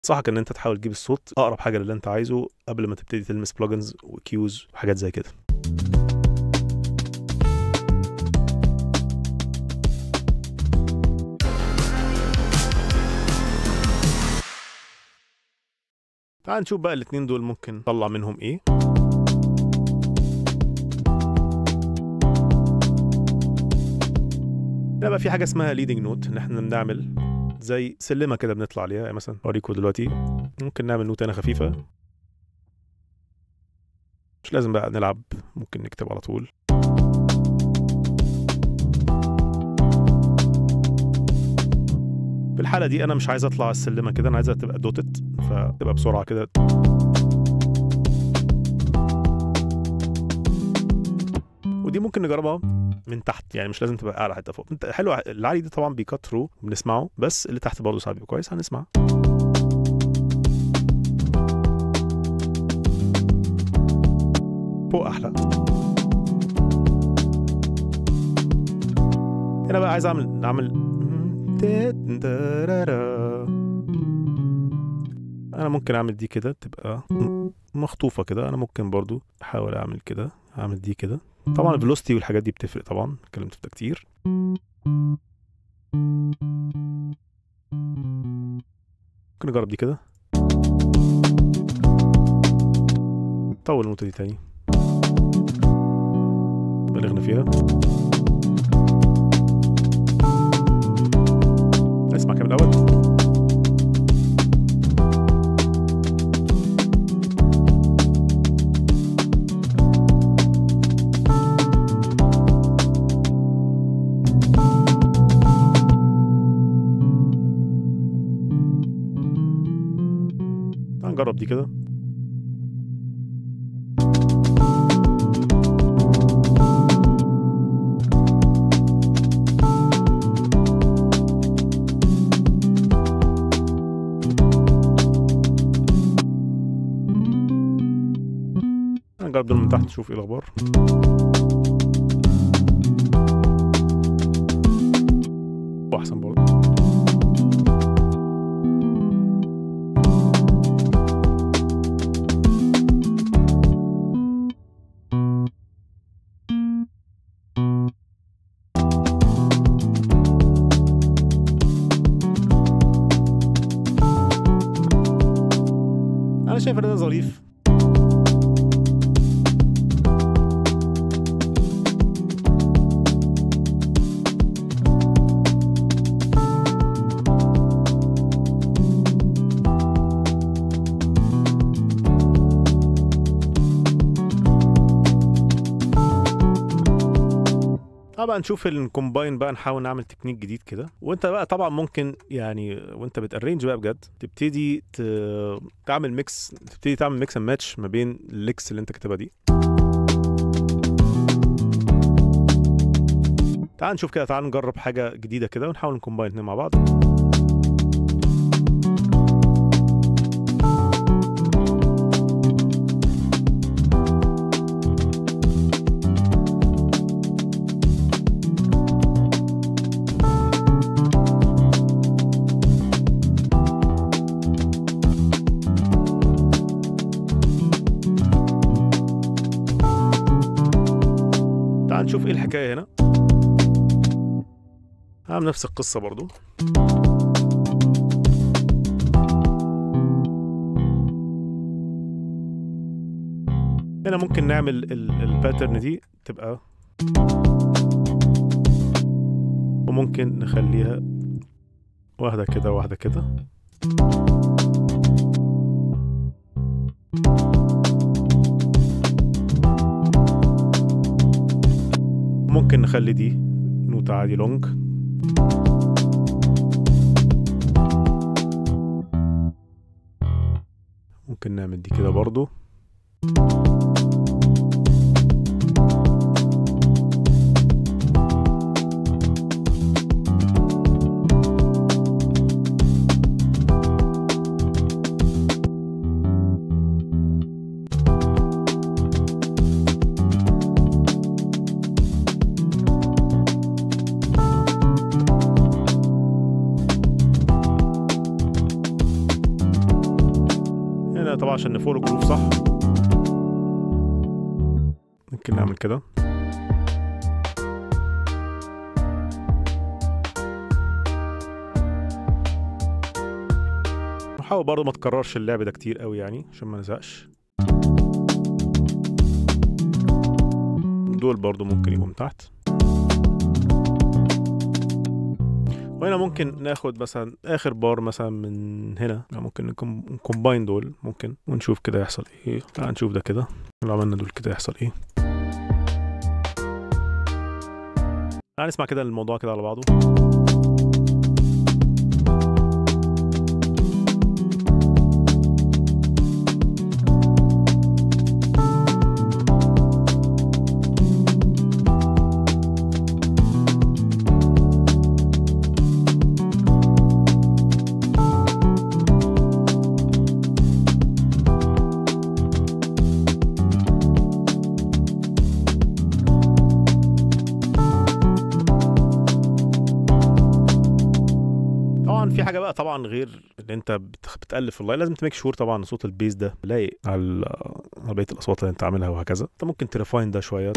صحك ان انت تحاول تجيب الصوت اقرب حاجه للي انت عايزه قبل ما تبتدي تلمس بلجنز وكيوز وحاجات زي كده تعال نشوف بقى الاتنين دول ممكن نطلع منهم ايه هنا بقى في حاجه اسمها ليدنج نوت ان احنا بنعمل زي سلمه كده بنطلع عليها يعني مثلا اوريكم دلوقتي ممكن نعمل نوت هنا خفيفه مش لازم بقى نلعب ممكن نكتب على طول في الحاله دي انا مش عايز اطلع على السلمه كده انا عايزها تبقى دوتت فتبقى بسرعه كده ودي ممكن نجربها من تحت يعني مش لازم تبقى اعلى حته فوق انت حلو العالي ده طبعا بيكات ثرو وبنسمعه بس اللي تحت برضه ساعات بيبقى كويس هنسمع فوق احلى هنا بقى عايز اعمل نعمل انا ممكن اعمل دي كده تبقى مخطوفه كده انا ممكن برضو احاول اعمل كده اعمل دي كده طبعا الفيلوسيتي والحاجات دي بتفرق طبعا اتكلمت في ده كتير ممكن نجرب دي كده طول النوتة دي تاني بلغنا فيها نسمع كام الأول نجرب دي كده نجرب دول من تحت نشوف ايه الاخبار واحسن برضه انا شايف ان ده ظريف طبعا نشوف الكومباين بقى نحاول نعمل تكنيك جديد كده وانت بقى طبعا ممكن يعني وانت بتارينج بقى بجد تبتدي ت... تعمل ميكس تبتدي تعمل ميكس اند ماتش ما بين الليكس اللي انت كاتبها دي تعال نشوف كده تعال نجرب حاجه جديده كده ونحاول نكومباين اتنين مع بعض تعال نشوف ايه الحكايه هنا هعمل نفس القصه برضو هنا ممكن نعمل الباترن دي تبقى وممكن نخليها واحدة كده واحدة كده ممكن نخلي دي نوتة عادي لونج ممكن نعمل دي كده برضو هنا طبعا عشان نفولو الجروف صح ممكن نعمل كده نحاول برضه ما تكررش اللعب ده كتير قوي يعني عشان ما نزهقش دول برضه ممكن يبقوا من تحت وهنا ممكن ناخد مثلا اخر بار مثلا من هنا ممكن نكومباين دول ممكن ونشوف كده يحصل ايه تعال نشوف ده كده لو عملنا دول كده يحصل ايه تعال نسمع كده الموضوع كده على بعضه طبعا في حاجه بقى طبعا غير ان انت بت- بتالف والله لازم تميك شور طبعا صوت البيز ده لايق على ال- على بقيه الاصوات اللي انت عاملها وهكذا انت ممكن تريفاين ده شويه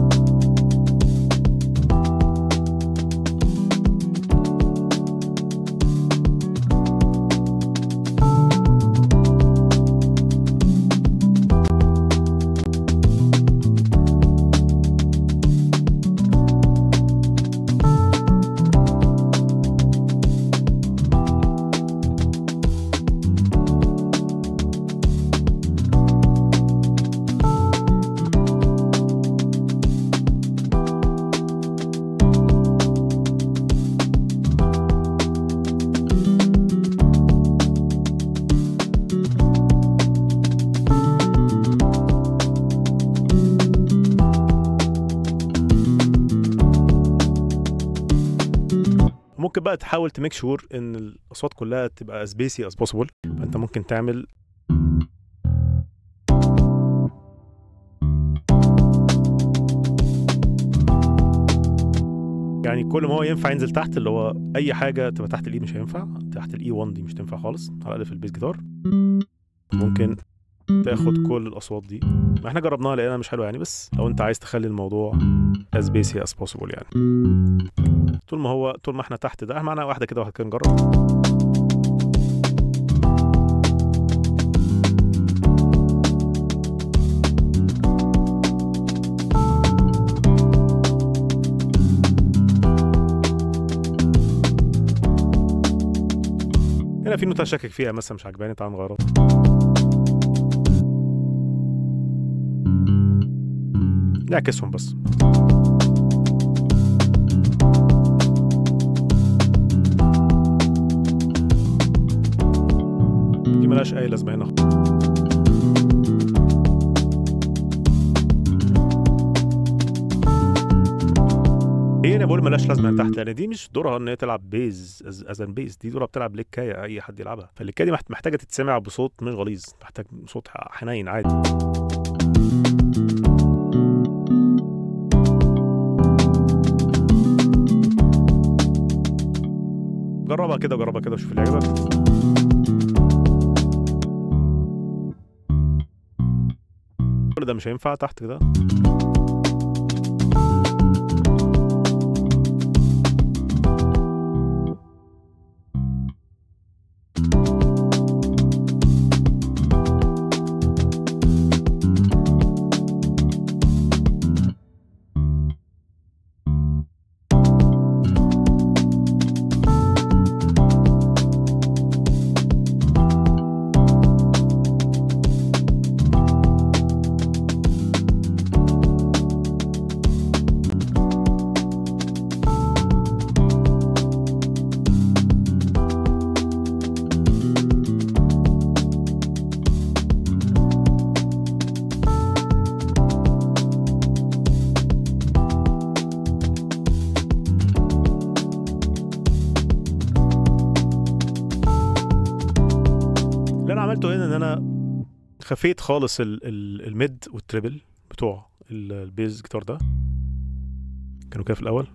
ممكن بقى تحاول تميك شور ان الاصوات كلها تبقى as bassy as possible فانت ممكن تعمل يعني كل ما هو ينفع ينزل تحت اللي هو اي حاجه تبقى تحت الاي مش هينفع تحت الاي 1 دي مش تنفع خالص على الاقل في البيس جيتار ممكن تاخد كل الاصوات دي ما احنا جربناها لقينا مش حلوه يعني بس لو انت عايز تخلي الموضوع as bassy as possible يعني طول ما هو طول ما احنا تحت ده معنا واحده كده واحده كده نجرب هنا في نوتة شاكك فيها مثلا مش عجباني تعال نغيرها نعكسهم بس دي ملهاش اي لازمه هنا هي انا بقول ملهاش لازمه هنا تحت لان دي مش دورها ان هي تلعب بيز از ان بيز دي دورها بتلعب لكايه اي حد يلعبها فاللكايه دي محت- محتاجه تتسمع بصوت مش غليظ محتاج صوت حنين عادي جربها كده جربها كده وشوف اللي يعجبك كل ده مش هينفع تحت كده اللي انا عملته هنا ان انا خفيت خالص ال ال الميد والتريبل بتوع ال- البيز جيتار ده كانوا كده في الاول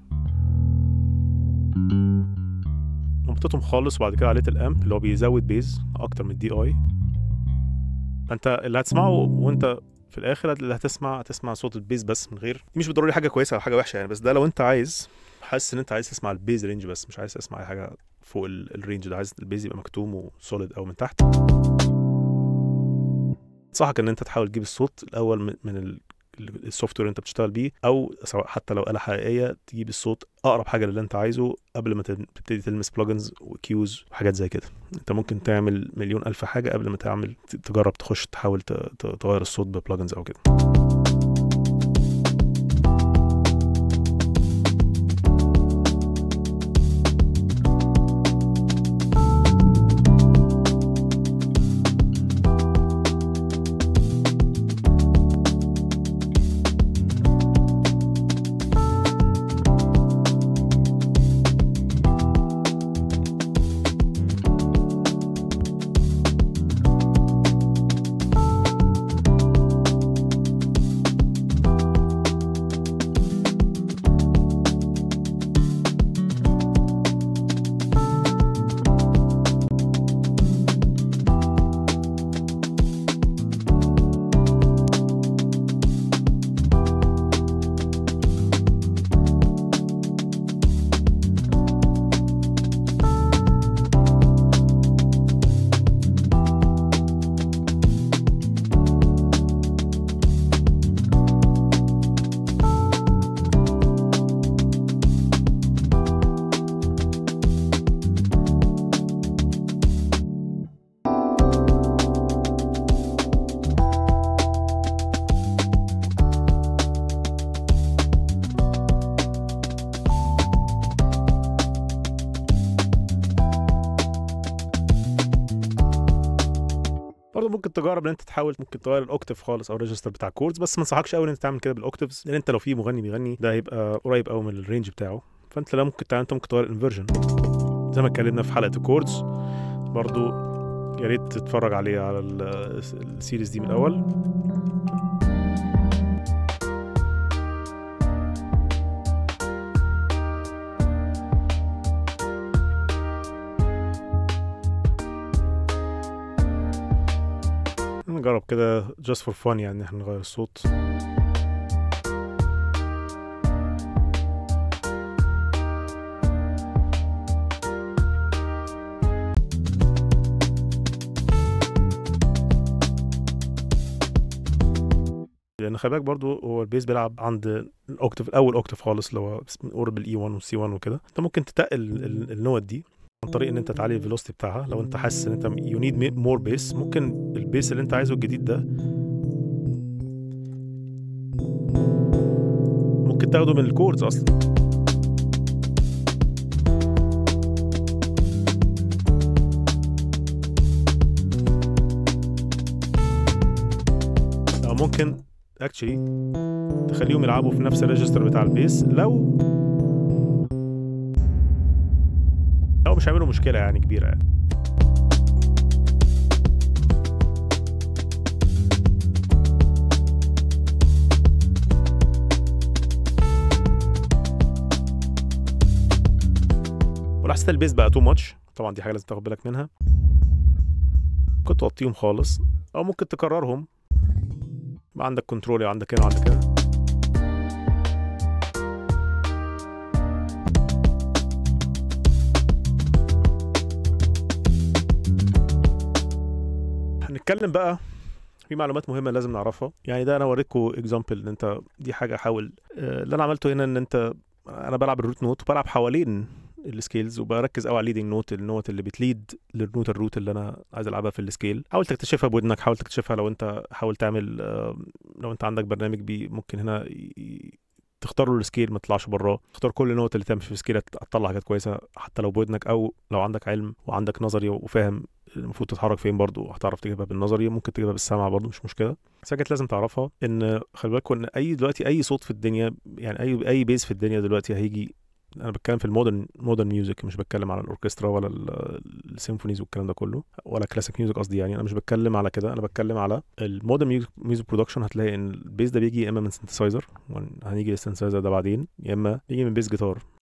نمطتهم خالص وبعد كده عليت الامب اللي هو بيزود بيز اكتر من الدي اي فانت اللي هتسمعه وانت في الاخر اللي هتسمع هتسمع صوت البيز بس من غير دي مش بالضروري حاجه كويسه او حاجه وحشه يعني بس ده لو انت عايز حاسس ان انت عايز تسمع البيز رينج بس مش عايز تسمع اي حاجه فوق ال- الرينج ده عايز البيز يبقى مكتوم وسوليد او من تحت انصحك ان انت تحاول تجيب الصوت الاول من- من ال- ال- السوفت وير اللي انت بتشتغل بيه او سواء حتى لو آلة حقيقيه تجيب الصوت اقرب حاجه للي انت عايزه قبل ما تن- تبتدي تلمس بلجنز وكيوز وحاجات زي كده انت ممكن تعمل مليون الف حاجه قبل ما تعمل ت- تجرب تخش تحاول ت- ت- تغير الصوت ببلجنز او كده برضه ممكن تجرب ان انت تحاول ممكن تغير الاوكتيف خالص او الريجستر بتاع الكوردز بس ما انصحكش قوي ان انت تعمل كده بالاوكتيفز لان انت لو في مغني بيغني ده هيبقى قريب قوي من الرينج بتاعه فانت لا ممكن تعمل انت ممكن تغير الانفرجن زي ما اتكلمنا في حلقه الكوردز برضه يا ريت تتفرج عليه على ال- السيريز دي من الاول نجرب كده just for fun يعني احنا نغير الصوت لان خلي بالك برضو هو البيس بيلعب عند الاوكتيف الاول اوكتيف خالص اللي هو قرب الاي 1 والسي 1 وكده انت ممكن تتقل ال- النوت دي عن طريق ان انت تعلي الفيلوسيتي بتاعها لو انت حاسس ان انت يو نيد مور بيس ممكن البيس اللي انت عايزه الجديد ده ممكن تاخده من الكوردز اصلا او ممكن اكشلي تخليهم يلعبوا في نفس الريجستر بتاع البيس لو لو مش هيعملوا مشكله يعني كبيره يعني ولو حسيت البيس بقى تو ماتش طبعا دي حاجه لازم تاخد بالك منها ممكن توطيهم خالص او ممكن تكررهم يبقى عندك كنترول عندك هنا وعندك هنا هنتكلم بقى في معلومات مهمه لازم نعرفها يعني ده انا وريتكم اكزامبل ان انت دي حاجه احاول آه، اللي انا عملته هنا ان انت انا بلعب الروت نوت وبلعب حوالين السكيلز وبركز قوي على الليدنج نوت النوت اللي بتليد للنوت الروت اللي انا عايز العبها في السكيل حاول تكتشفها بودنك حاول تكتشفها لو انت حاول تعمل آه، لو انت عندك برنامج بي ممكن هنا ي- تختار له السكيل ما تطلعش براه تختار كل نوت اللي تعمل في السكيل هتطلع حاجات كويسه حتى لو بودنك او لو عندك علم وعندك نظري وفاهم المفروض تتحرك فين برضو هتعرف تجيبها بالنظري ممكن تجيبها بالسمع برضو مش مشكله بس حاجات لازم تعرفها ان خلي بالكم ان اي دلوقتي اي صوت في الدنيا يعني اي اي بيز في الدنيا دلوقتي هيجي انا بتكلم في المودرن مودرن ميوزك مش بتكلم على الاوركسترا ولا ال- السيمفونيز والكلام ده كله ولا كلاسيك ميوزك قصدي يعني انا مش بتكلم على كده انا بتكلم على المودرن ميوزك برودكشن هتلاقي ان البيز ده بيجي يا اما من سنتسايزر هنيجي للسنتسايزر ده بعدين يا اما بيجي من بيز جيتار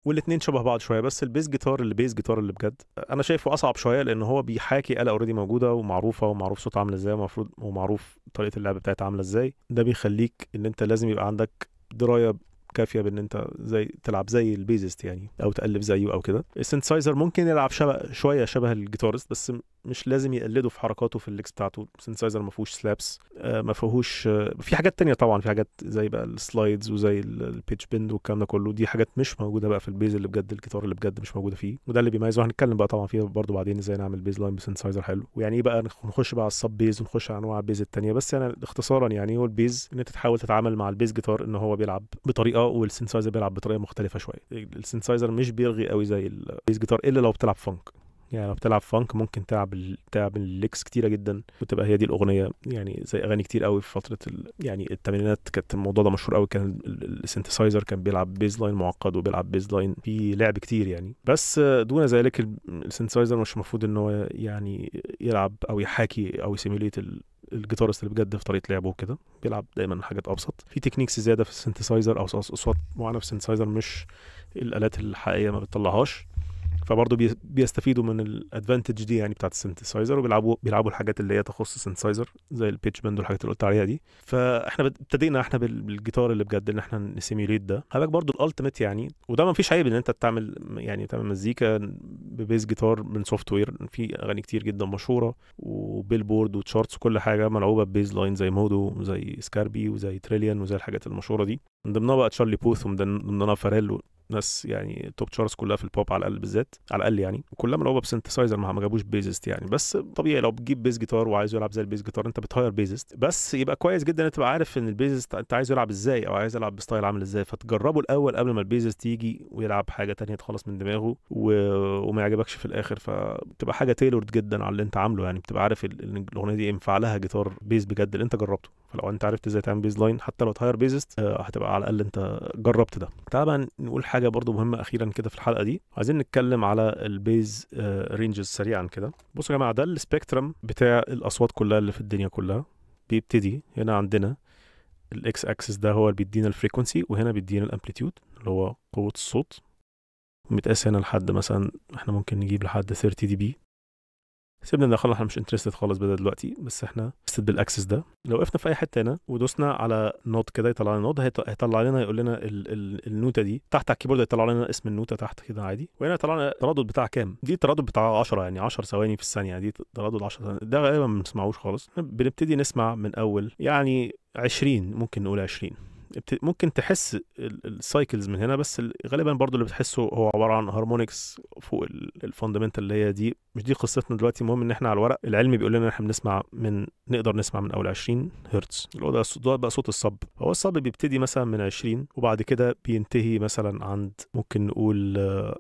والاثنين شبه بعض شويه بس البيز جيتار اللي بيز جيتار اللي بجد انا شايفه اصعب شويه لان هو بيحاكي آلة اوريدي موجوده ومعروفه ومعروف صوتها عامله ازاي ومفروض ومعروف طريقه اللعب بتاعتها عامله ازاي ده بيخليك ان انت لازم يبقى عندك درايه كافيه بان انت زي تلعب زي البيزست يعني او تالف زيه او كده السنسايزر ممكن يلعب شبه شويه شبه الجيتارست بس مش لازم يقلده في حركاته في الليكس بتاعته السنسايزر ما فيهوش سلابس آه ما فيهوش آه في حاجات تانية طبعا في حاجات زي بقى السلايدز وزي البيتش بند والكلام ده كله دي حاجات مش موجوده بقى في البيز اللي بجد الجيتار اللي بجد مش موجوده فيه وده اللي بيميزه هنتكلم بقى طبعا فيه برضه بعدين ازاي نعمل بيز لاين بسنسايزر حلو ويعني ايه بقى نخش بقى على السب بيز ونخش على انواع البيز التانية بس يعني اختصارا يعني هو البيز ان انت تحاول تتعامل مع البيز جيتار ان هو بيلعب بطريقه والسنسايزر بيلعب بطريقه مختلفه شويه السنسايزر مش بيرغي قوي زي البيز جيتار الا لو بتلعب فانك يعني لو بتلعب فانك ممكن تلعب ال... تلعب الليكس كتيره جدا وتبقى هي دي الاغنيه يعني زي اغاني كتير قوي في فتره ال... يعني الثمانينات كانت الموضوع ده مشهور قوي كان السنتسايزر كان بيلعب بيز لاين معقد وبيلعب بيز لاين في لعب كتير يعني بس دون ذلك السنتسايزر مش المفروض ان هو يعني يلعب او يحاكي او يسيميليت ال... الجيتارست اللي بجد في طريقه لعبه وكده بيلعب دايما حاجات ابسط في تكنيكس زياده في السنتسايزر او اصوات معينه في السنتسايزر مش الالات الحقيقيه ما بتطلعهاش فبرضه بيستفيدوا من الادفانتج دي يعني بتاعت السنتسايزر وبيلعبوا بيلعبوا الحاجات اللي هي تخص السنتسايزر زي البيتش بند والحاجات اللي قلت عليها دي فاحنا ابتدينا احنا بالجيتار اللي بجد ان احنا نسيميوليت ده هبقى برضه الالتيميت يعني وده ما فيش عيب ان انت تعمل يعني تعمل مزيكا ببيز جيتار من سوفت وير في اغاني كتير جدا مشهوره وبيل بورد وتشارتس وكل حاجه ملعوبه ببيز لاين زي مودو زي سكاربي وزي تريليان وزي الحاجات المشهوره دي من ضمنها بقى تشارلي بوث ومن ضمنها فاريل ناس يعني توب تشارتس كلها في البوب على الاقل بالذات على الاقل يعني وكلها ملعوبه بسنتسايزر ما جابوش بيزست يعني بس طبيعي لو بتجيب بيز جيتار وعايز يلعب زي البيز جيتار انت بتهاير بيزست بس يبقى كويس جدا انت تبقى عارف ان البيزست انت عايز يلعب ازاي او عايز يلعب بستايل عامل ازاي فتجربه الاول قبل ما البيزست يجي ويلعب حاجه تانية تخلص من دماغه و... وما يعجبكش في الاخر فبتبقى حاجه تيلورد جدا على اللي انت عامله يعني بتبقى عارف ان الاغنيه دي ينفع لها جيتار بيز بجد اللي انت جربته فلو انت عرفت ازاي تعمل بيز لاين حتى لو تهاير بيزست هتبقى على الاقل انت جربت ده تعال بقى نقول حاجه برضو مهمه اخيرا كده في الحلقه دي عايزين نتكلم على البيز رينجز سريعا كده بصوا يا جماعه ده السبيكترم بتاع الاصوات كلها اللي في الدنيا كلها بيبتدي هنا عندنا الاكس اكسس ده هو اللي بيدينا الفريكونسي وهنا بيدينا الامبليتيود اللي هو قوه الصوت متقاس هنا لحد مثلا احنا ممكن نجيب لحد 30 دي بي سيبنا ندخلها احنا مش انترستد خالص بدا دلوقتي بس احنا انترستد بالاكسس ده لو وقفنا في اي حته هنا ودوسنا على نوت كده يطلع لنا نوت هيطلع لنا يقول لنا ال ال النوته دي تحت على الكيبورد يطلع لنا اسم النوته تحت كده عادي وهنا يطلع لنا التردد بتاع كام دي التردد بتاع 10 يعني 10 ثواني في الثانيه دي تردد 10 ثواني ده غالبا ما بنسمعوش خالص بنبتدي نسمع من اول يعني 20 ممكن نقول 20 ممكن تحس السايكلز من هنا بس غالبا برضو اللي بتحسه هو عباره عن هارمونكس فوق الفاندمنتال اللي هي دي مش دي قصتنا دلوقتي المهم ان احنا على الورق العلمي بيقول لنا احنا بنسمع من نقدر نسمع من اول 20 هرتز اللي هو ده, ده بقى صوت الصب هو الصب بيبتدي مثلا من 20 وبعد كده بينتهي مثلا عند ممكن نقول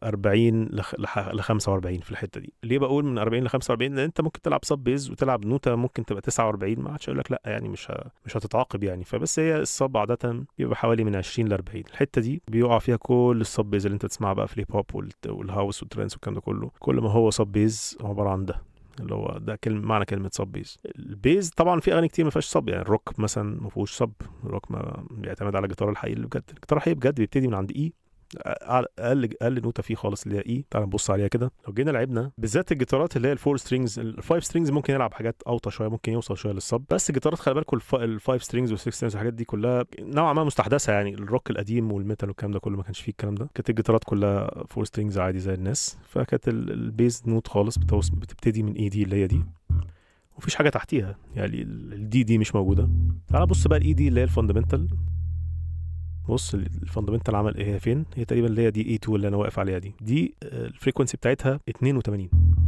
40 ل 45 في الحته دي ليه بقول من 40 ل 45 لان انت ممكن تلعب صب بيز وتلعب نوته ممكن تبقى 49 ما حدش يقول لك لا يعني مش ه... مش هتتعاقب يعني فبس هي الصب عاده بيبقى حوالي من 20 ل 40 الحته دي بيقع فيها كل الصب بيز اللي انت تسمعها بقى في الهيب هوب والهاوس والترانس والكلام ده كله كل ما هو صب بيز عباره عن ده اللي هو ده كلمة معنى كلمة صب بيز البيز طبعا في اغاني كتير ما فيهاش صب يعني الروك مثلا ما فيهوش صب الروك ما بيعتمد على الجيتار الحقيقي اللي بجد الجيتار الحقيقي بجد بيبتدي من عند اي اقل اقل نوته فيه خالص اللي هي اي تعال نبص عليها كده لو جينا لعبنا بالذات الجيتارات اللي هي الفور سترينجز الفايف سترينجز ممكن يلعب حاجات اوطى شويه ممكن يوصل شويه للصب بس الجيتارات خلي بالكم الفايف سترينجز والسكس سترينجز والحاجات دي كلها نوعا ما مستحدثه يعني الروك القديم والميتال والكلام ده كله ما كانش فيه الكلام ده كانت الجيتارات كلها فور سترينجز عادي زي الناس فكانت البيز نوت خالص بتبتدي من اي دي اللي هي دي ومفيش حاجه تحتيها يعني الدي دي مش موجوده تعال بص بقى الاي دي اللي هي الفاندمنتال بص الفاندمنتال عمل ايه هي فين هي تقريبا اللي هي دي اي 2 اللي انا واقف عليها دي دي الفريكونسي بتاعتها 82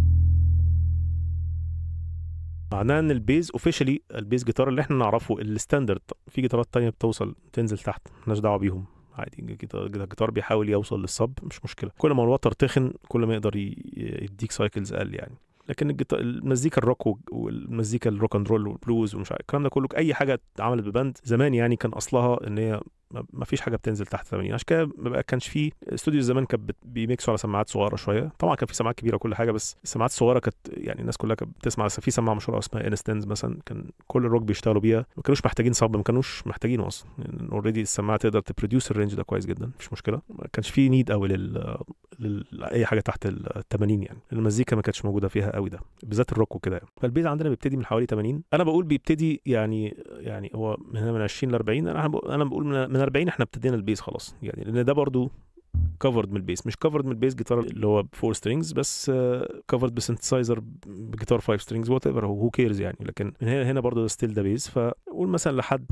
معناها ان البيز اوفيشالي البيز جيتار اللي احنا نعرفه الستاندرد في جيتارات تانية بتوصل تنزل تحت مالناش دعوه بيهم عادي الجيتار بيحاول يوصل للصب مش مشكله كل ما الوتر تخن كل ما يقدر يديك سايكلز اقل يعني لكن الجيتار المزيكا الروك والمزيكا الروك اند رول والبلوز ومش عارف الكلام ده كله اي حاجه اتعملت ببند زمان يعني كان اصلها ان هي ما- ما فيش حاجه بتنزل تحت 80 عشان كده ما بقى كانش في استوديو زمان كانت بت- بيميكسوا على سماعات صغيره شويه طبعا كان في سماعات كبيره وكل حاجه بس السماعات الصغيره كانت يعني الناس كلها كانت بتسمع في سماعه مشهوره اسمها انستنز مثلا كان كل الروك بيشتغلوا بيها ما كانوش محتاجين صب ما كانوش محتاجينه اصلا يعني اوريدي السماعه تقدر تبروديوس الرينج ده كويس جدا مفيش مشكله ما كانش في نيد قوي لل... لل... لاي حاجه تحت ال 80 يعني المزيكا ما كانتش موجوده فيها قوي ده بالذات الروك وكده يعني فالبيز عندنا بيبتدي من حوالي 80 انا بقول بيبتدي يعني يعني هو من هنا من 20 ل 40 انا بقول انا بقول من من 40 احنا ابتدينا البيز خلاص يعني لان ده برضو كفرد من البيس مش كفرد من البيس جيتار اللي هو بفور سترينجز بس كفرد بسنتسايزر بجيتار فايف سترينجز وات ايفر هو كيرز يعني لكن من هنا هنا برضه ستيل ده بيس فقول مثلا لحد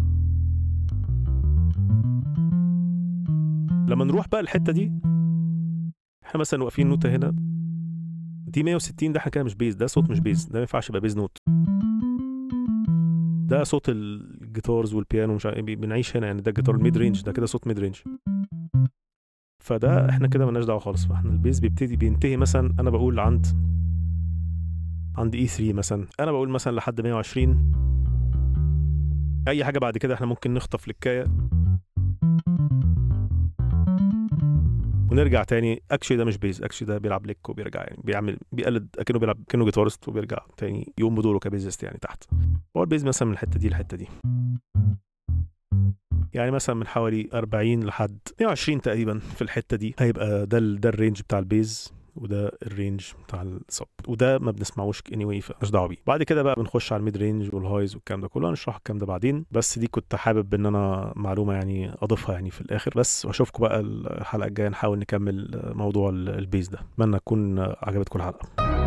لما نروح بقى الحته دي احنا مثلا واقفين نوتة هنا دي 160 ده احنا كده مش بيز ده صوت مش بيز ده ما ينفعش يبقى بيز نوت ده صوت الجيتارز والبيانو مش عارف إيه، بنعيش هنا يعني ده الجيتار الميد رينج ده كده صوت ميد رينج فده احنا كده مالناش دعوه خالص فاحنا البيز بيبتدي بينتهي مثلا انا بقول عند عند اي 3 مثلا انا بقول مثلا لحد 120 اي حاجه بعد كده احنا ممكن نخطف لكايه ونرجع تاني اكشلي ده مش بيز اكشلي ده بيلعب ليك وبيرجع يعني بيعمل بيقلد اكنه بيلعب كانه جيتارست وبيرجع تاني يقوم بدوره كبيزست يعني تحت هو البيز مثلا من الحته دي للحته دي يعني مثلا من حوالي 40 لحد 120 تقريبا في الحته دي هيبقى ده ال- ده الرينج بتاع البيز وده الرينج بتاع الصب وده ما بنسمعوش اني واي فمش دعوه بيه بعد كده بقى بنخش على الميد رينج والهايز والكلام ده كله هنشرح الكلام ده بعدين بس دي كنت حابب ان انا معلومه يعني اضيفها يعني في الاخر بس واشوفكم بقى الحلقه الجايه نحاول نكمل موضوع ال- البيز ده اتمنى تكون عجبتكم الحلقه